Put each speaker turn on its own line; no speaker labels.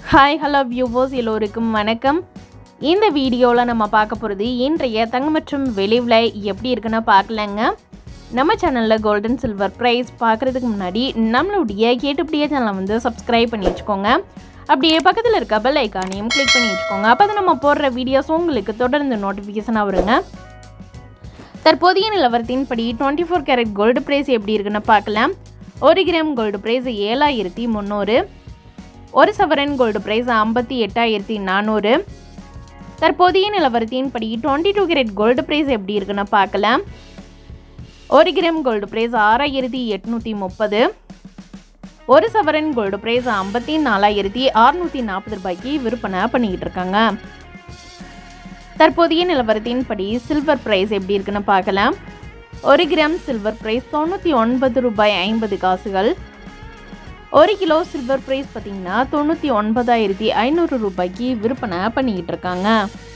hi hello viewers எல்லோருக்கும் வணக்கம் இந்த வீடியோவில் நம்ம பார்க்க போகிறது இன்றைய தங்கம் மற்றும் வெளி விலை எப்படி இருக்குன்னு பார்க்கலங்க நம்ம சேனலில் கோல்டன் சில்வர் ப்ரைஸ் பார்க்குறதுக்கு முன்னாடி நம்மளுடைய கேட்டுப்படியே சேனலை வந்து சப்ஸ்கிரைப் பண்ணி வச்சுக்கோங்க அப்படியே பக்கத்தில் இருக்க பெல் ஐக்கானையும் கிளிக் பண்ணி வச்சுக்கோங்க அப்போ தான் நம்ம போடுற வீடியோஸ் உங்களுக்கு தொடர்ந்து நோட்டிஃபிகேஷனாக வருங்க தற்போதைய நிலவரத்தின்படி twenty four carat gold price எப்படி இருக்குன்னு பார்க்கலாம் ஒரு கிராம் கோல்டு ப்ரைஸ் ஏழாயிரத்தி முந்நூறு ஒரு சவரன் கோல்டு ப்ரைஸ் ஐம்பத்தி எட்டாயிரத்தி நானூறு தற்போதைய நிலவரத்தின்படி twenty two carat gold price எப்படி இருக்குன்னு பார்க்கலாம் ஒரு கிராம் கோல்டு ப்ரைஸ் ஆறாயிரத்தி எட்நூற்றி முப்பது ஒரு சவரன் கோல்டு ப்ரைஸ் ஐம்பத்தி நாலாயிரத்தி அறுநூற்றி நாற்பது ரூபாய்க்கு விற்பனை பண்ணிக்கிட்டு இருக்காங்க தற்போதைய நிலவரத்தின்படி சில்வர் பிரைஸ் எப்படி இருக்குன்னு பார்க்கலாம் ஒரு கிராம் சில்வர் பிரைஸ் தொண்ணூற்றி ஒன்பது ரூபாய் ஐம்பது காசுகள் ஒரு கிலோ சில்வர் பிரைஸ் பார்த்தீங்கன்னா தொண்ணூற்றி ஒன்பதாயிரத்தி ஐநூறு ரூபாய்க்கு விற்பனை பண்ணிக்கிட்டு இருக்காங்க